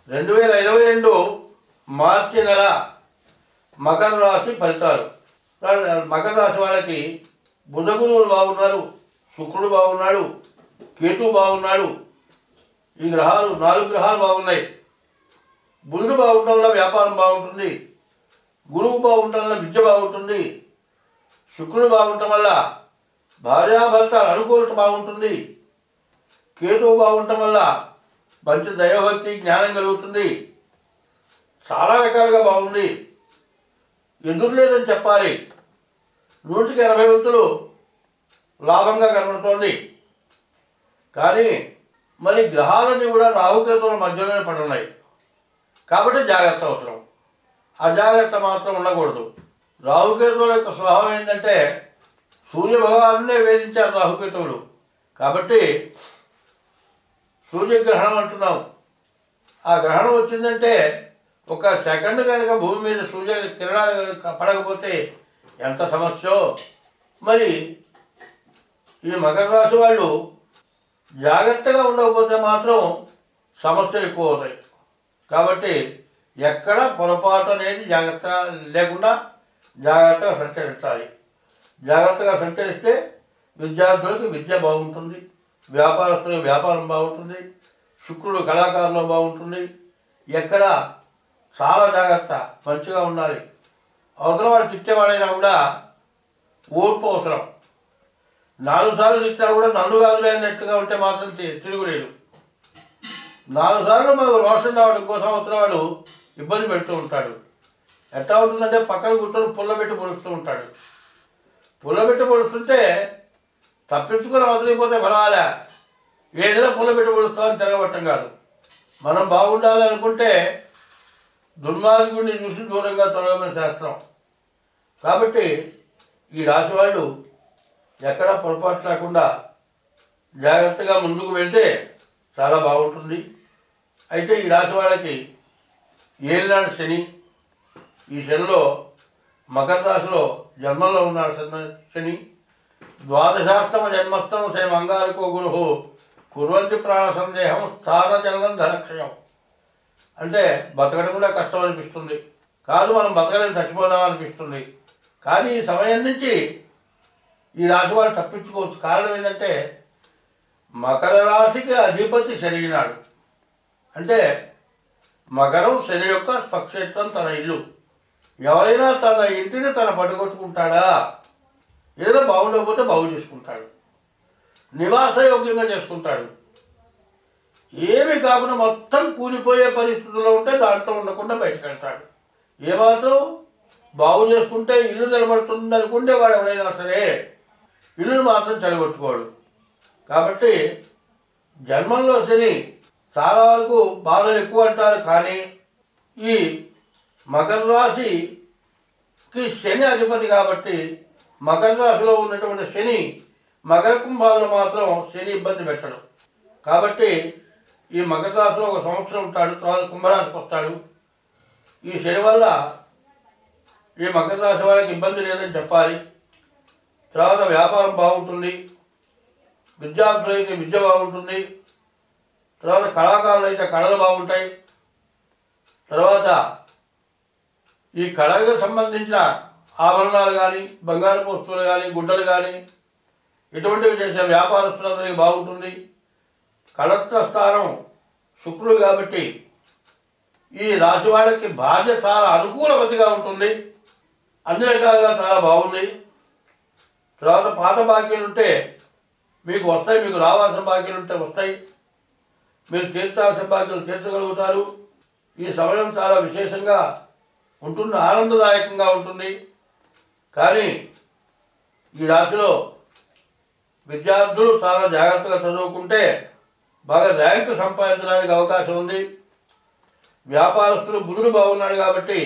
రెండు వేల ఇరవై రెండు మార్చి నెల మకర రాశి ఫలితాలు మకర రాశి వాళ్ళకి బుధగురువులు బాగున్నారు శుక్రుడు బాగున్నాడు కేతు బాగున్నాడు ఈ గ్రహాలు నాలుగు గ్రహాలు బాగున్నాయి బుధుడు బాగుండడం వల్ల వ్యాపారం బాగుంటుంది గురువు బాగుండడం వల్ల విద్య బాగుంటుంది శుక్రుడు బాగుండటం వల్ల భార్యాభర్త అనుకూలత బాగుంటుంది కేతువు బాగుండటం వల్ల మంచి దైవభక్తి జ్ఞానం కలుగుతుంది చాలా రకాలుగా బాగుంది ఎదురు లేదని చెప్పాలి నూటికి ఎనభై వంతులు లాభంగా కనబడుతోంది కానీ మరి గ్రహాలన్నీ కూడా రాహుకేతువుల మధ్యలోనే పడున్నాయి కాబట్టి జాగ్రత్త అవసరం అజాగ్రత్త మాత్రం ఉండకూడదు రాహుకేతువుల యొక్క స్వభావం ఏంటంటే సూర్య భగవానునే వేధించారు రాహుకేతువులు కాబట్టి సూర్యగ్రహణం అంటున్నాం ఆ గ్రహణం వచ్చిందంటే ఒక సెకండ్ కనుక భూమి మీద సూర్య కిరణాలు కనుక పడకపోతే ఎంత సమస్యో మరి ఈ మకర రాశి వాళ్ళు జాగ్రత్తగా ఉండకపోతే మాత్రం సమస్యలు ఎక్కువ అవుతాయి కాబట్టి ఎక్కడ పొరపాటు అనేది జాగ్రత్త లేకుండా జాగ్రత్తగా సంచరించాలి జాగ్రత్తగా సంచరిస్తే విద్యార్థులకు విద్య బాగుంటుంది వ్యాపారస్తులకు వ్యాపారం బాగుంటుంది శుక్రుడు కళాకారులు బాగుంటుంది ఎక్కడ చాలా జాగ్రత్త మంచిగా ఉండాలి అవతల వాడు తిట్టేవాడైనా కూడా ఓర్పు అవసరం నాలుగు సార్లు తిట్టినా కూడా నన్ను కాదులే అన్నట్టుగా ఉంటే మాత్రం తి- తిరుగులేదు నాలుగు సార్లు మనకు రోషన్ రావడం కోసం అవతల వాడు ఇబ్బంది పెడుతూ ఉంటాడు ఎట్లా ఉంటుందంటే పక్కన కూర్చొని పుల్లబెట్టి పొడుస్తూ ఉంటాడు పుల్లబెట్టి పొడుస్తుంటే తప్పించుకొని వదిలిపోతే పర్వాలే ఏదైనా పుల్లబెట్టి పొడుస్తామని తిరగబట్టం కాదు మనం బాగుండాలి అనుకుంటే దుర్మార్గుడిని చూసి దూరంగా తొలగమని శాస్త్రం కాబట్టి ఈ రాశి వాళ్ళు ఎక్కడ పొరపాటు లేకుండా జాగ్రత్తగా ముందుకు వెళ్తే చాలా బాగుంటుంది అయితే ఈ రాశి వాళ్ళకి ఏలినాడు శని ఈ శనిలో మకర రాశిలో జన్మలో ఉన్నాడు శని- శని ద్వాదశాస్తమ జన్మస్థం శని మంగారకో గురు కుర్వంతి ప్రాణ సందేహం స్థాన జనం ధనక్షయం అంటే బతకడం కూడా కష్టం అనిపిస్తుంది కాదు మనం బతకలేని చచ్చిపోదాం అనిపిస్తుంది కానీ ఈ సమయం నుంచి ఈ రాశి వారు తప్పించుకోవచ్చు కారణం ఏంటంటే మకర రాశికి అధిపతి శనినాడు అంటే మకరం శని యొక్క స్వక్షేత్రం తన ఇల్లు ఎవరైనా తన ఇంటిని తన పట్టుకొట్టుకుంటాడా ఏదో బాగుండకపోతే బాగు చేసుకుంటాడు నివాసయోగ్యంగా చేసుకుంటాడు ఏమి కాకుండా మొత్తం కూలిపోయే పరిస్థితుల్లో ఉంటే దాంట్లో ఉండకుండా బయటకు వెళ్తాడు ఏమాత్రం బాగు చేసుకుంటే ఇల్లు నిలబడుతుంది అనుకుంటే వాడు ఎవరైనా సరే ఇల్లును మాత్రం చెడగొట్టుకోడు కాబట్టి జన్మంలో శని చాలా వరకు బాధలు ఎక్కువ అంటారు కానీ ఈ మకర రాశికి శని అధిపతి కాబట్టి మకర రాశిలో ఉన్నటువంటి శని మకర కుంభాల్లో మాత్రం శని ఇబ్బంది పెట్టడం కాబట్టి ఈ మకర రాశిలో ఒక సంవత్సరం ఉంటాడు తర్వాత కుంభరాశికి వస్తాడు ఈ శని వల్ల ఈ మకర రాశి వాళ్ళకి ఇబ్బంది లేదని చెప్పాలి తర్వాత వ్యాపారం బాగుంటుంది విద్యార్థులు అయితే విద్య బాగుంటుంది తర్వాత కళాకారులు అయితే కళలు బాగుంటాయి తర్వాత ఈ కళకు సంబంధించిన ఆభరణాలు కానీ బంగారు వస్తువులు కానీ గుడ్డలు కానీ ఇటువంటివి చేసే వ్యాపారస్తులందరికీ బాగుంటుంది కళత్వ స్థానం శుక్రుడు కాబట్టి ఈ రాశి వాళ్ళకి భార్య చాలా అనుకూలవతిగా ఉంటుంది అన్ని రకాలుగా చాలా బాగుంది తర్వాత పాత బాకీలు ఉంటే మీకు వస్తాయి మీకు రావాల్సిన బాకీలు ఉంటే వస్తాయి మీరు తీర్చాల్సిన బాకీలు తీర్చగలుగుతారు ఈ సమయం చాలా విశేషంగా ఉంటుంది ఆనందదాయకంగా ఉంటుంది కానీ ఈ రాశిలో విద్యార్థులు చాలా జాగ్రత్తగా చదువుకుంటే బాగా ర్యాంకు సంపాదించడానికి అవకాశం ఉంది వ్యాపారస్తులు బుధుడు బాగున్నాడు కాబట్టి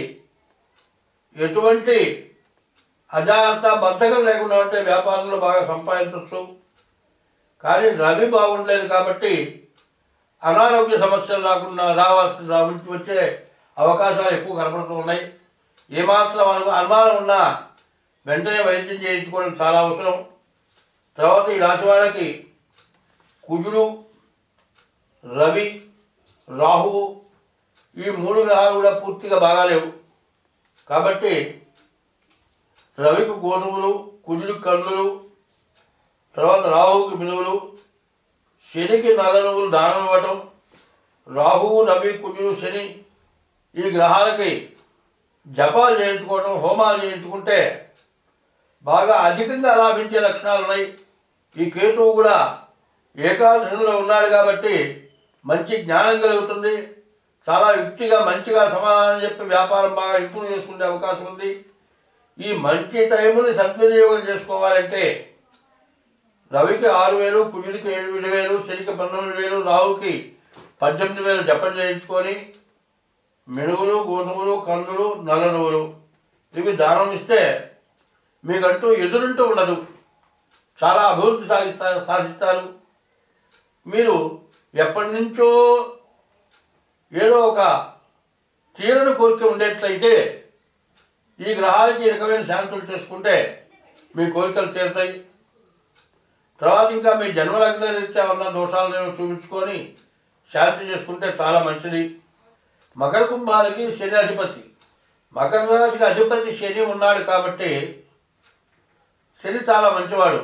ఎటువంటి అజాగ్రత్త బద్ధకం లేకుండా ఉంటే వ్యాపారంలో బాగా సంపాదించవచ్చు కానీ రవి బాగుండలేదు కాబట్టి అనారోగ్య సమస్యలు రాకుండా రావాల్సి రా- వచ్చే అవకాశాలు ఎక్కువ కనపడుతూ ఉన్నాయి ఏమాత్రం అను అనుమానం ఉన్నా వెంటనే వైద్యం చేయించుకోవడం చాలా అవసరం తర్వాత ఈ రాశి వాళ్ళకి కుజుడు రవి రాహువు ఈ మూడు గ్రహాలు కూడా పూర్తిగా బాగాలేవు కాబట్టి రవికి గోధుమలు కుజుడికి కందులు తర్వాత రాహువుకి మినువులు శనికి నల్ల నువ్వులు దానం ఇవ్వటం రాహువు రవి కుజుడు శని ఈ గ్రహాలకి జపాలు చేయించుకోవటం హోమాలు చేయించుకుంటే బాగా అధికంగా లాభించే లక్షణాలు ఉన్నాయి ఈ కేతువు కూడా ఏకాదశిలో ఉన్నాడు కాబట్టి మంచి జ్ఞానం కలుగుతుంది చాలా యుక్తిగా మంచిగా సమాధానం చెప్పి వ్యాపారం బాగా ఇంప్రూవ్ చేసుకునే అవకాశం ఉంది ఈ మంచి టైంని సద్వినియోగం చేసుకోవాలంటే రవికి ఆరు వేలు కుజుడికి ఏడు వేలు శనికి పంతొమ్మిది వేలు రావుకి పద్దెనిమిది వేలు జపం చేయించుకొని మినుగులు గోధుమలు కందులు నల్ల నువ్వులు ఇవి దానం ఇస్తే మీకంటూ ఎదురుంటూ ఉండదు చాలా అభివృద్ధి సాధిస్తా సాధిస్తారు మీరు ఎప్పటి నుంచో ఏదో ఒక తీరని కోరిక ఉండేట్లయితే ఈ గ్రహాలకి ఈ రకమైన శాంతులు చేసుకుంటే మీ కోరికలు తీరుతాయి తర్వాత ఇంకా మీ జన్మలగ్న రీత్యా ఉన్న దోషాలను చూపించుకొని శాంతి చేసుకుంటే చాలా మంచిది మకర కుంభాలకి శని అధిపతి మకర రాశికి అధిపతి శని ఉన్నాడు కాబట్టి శని చాలా మంచివాడు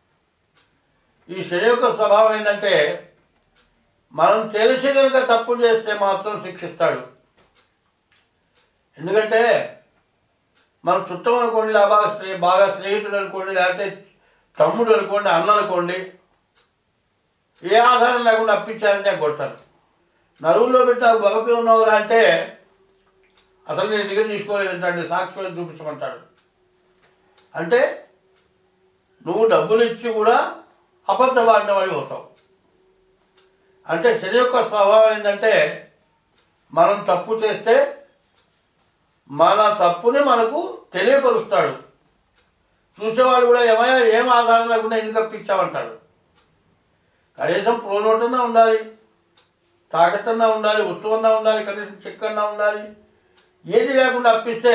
ఈ శని యొక్క స్వభావం ఏంటంటే మనం తెలిసి కనుక తప్పు చేస్తే మాత్రం శిక్షిస్తాడు ఎందుకంటే మన చుట్టం అనుకోండి లేదా బాగా స్నే బాగా స్నేహితుడు అనుకోండి లేకపోతే తమ్ముడు అనుకోండి అన్న అనుకోండి ఏ ఆధారం లేకుండా అప్పించారంటే కొడతారు నలుగురిలో పెట్టి నాకు బలపై ఉన్నావురా అంటే అసలు నేను దగ్గర తీసుకోలేదంటే సాక్షులు చూపించమంటాడు అంటే నువ్వు డబ్బులు ఇచ్చి కూడా అబద్ధవాడిన వాడి అవుతావు అంటే శని యొక్క స్వభావం ఏంటంటే మనం తప్పు చేస్తే మన తప్పుని మనకు తెలియపరుస్తాడు చూసేవాడు కూడా ఏమయ్యా ఏం ఆధారం లేకుండా ఎందుకు అప్పించామంటాడు కనీసం ప్రోనోటన్నా ఉండాలి తాకట్టన్నా ఉండాలి వస్తువన్నా ఉండాలి కనీసం చెక్ అన్నా ఉండాలి ఏది లేకుండా అప్పిస్తే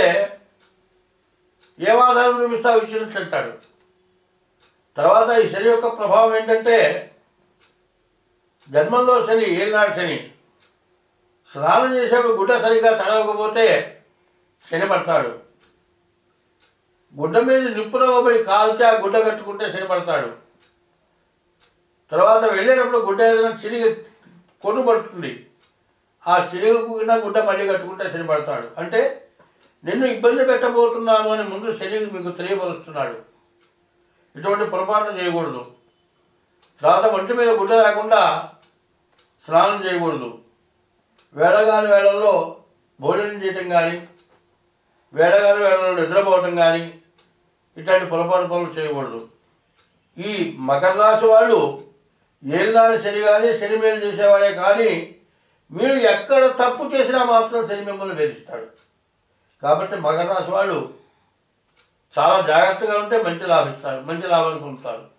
ఏం ఆధారం చూపిస్తావు ఇచ్చినట్లు అంటాడు తర్వాత ఈ శని యొక్క ప్రభావం ఏంటంటే జన్మంలో శని ఏనాడు శని స్నానం చేసేప్పుడు గుడ్డ సరిగా తడవకపోతే శని పడతాడు గుడ్డ మీద నిప్పురవ్వబడి కాల్చి ఆ గుడ్డ కట్టుకుంటే శని పడతాడు తర్వాత వెళ్ళేటప్పుడు గుడ్డ ఏదైనా చిరిగి కొను పడుతుంది ఆ చిరుగుకున్న గుడ్డ మళ్ళీ కట్టుకుంటే శని పడతాడు అంటే నిన్ను ఇబ్బంది పెట్టబోతున్నాను అని ముందు శని మీకు తెలియపరుస్తున్నాడు ఇటువంటి పొరపాటు చేయకూడదు తర్వాత ఒంటి మీద గుడ్డ లేకుండా స్నానం చేయకూడదు వేళగాని వేళల్లో భోజనం చేయటం కానీ వేళగాని వేళల్లో నిద్రపోవటం కానీ ఇట్లాంటి పొరపాటు పనులు చేయకూడదు ఈ మకర రాశి వాళ్ళు ఏళ్ళనాడు శని కానీ శని మేలు చేసేవాడే కానీ మీరు ఎక్కడ తప్పు చేసినా మాత్రం శని మిమ్మల్ని వేధిస్తాడు కాబట్టి మకర రాశి వాళ్ళు చాలా జాగ్రత్తగా ఉంటే మంచి లాభిస్తారు మంచి లాభాన్ని పొందుతారు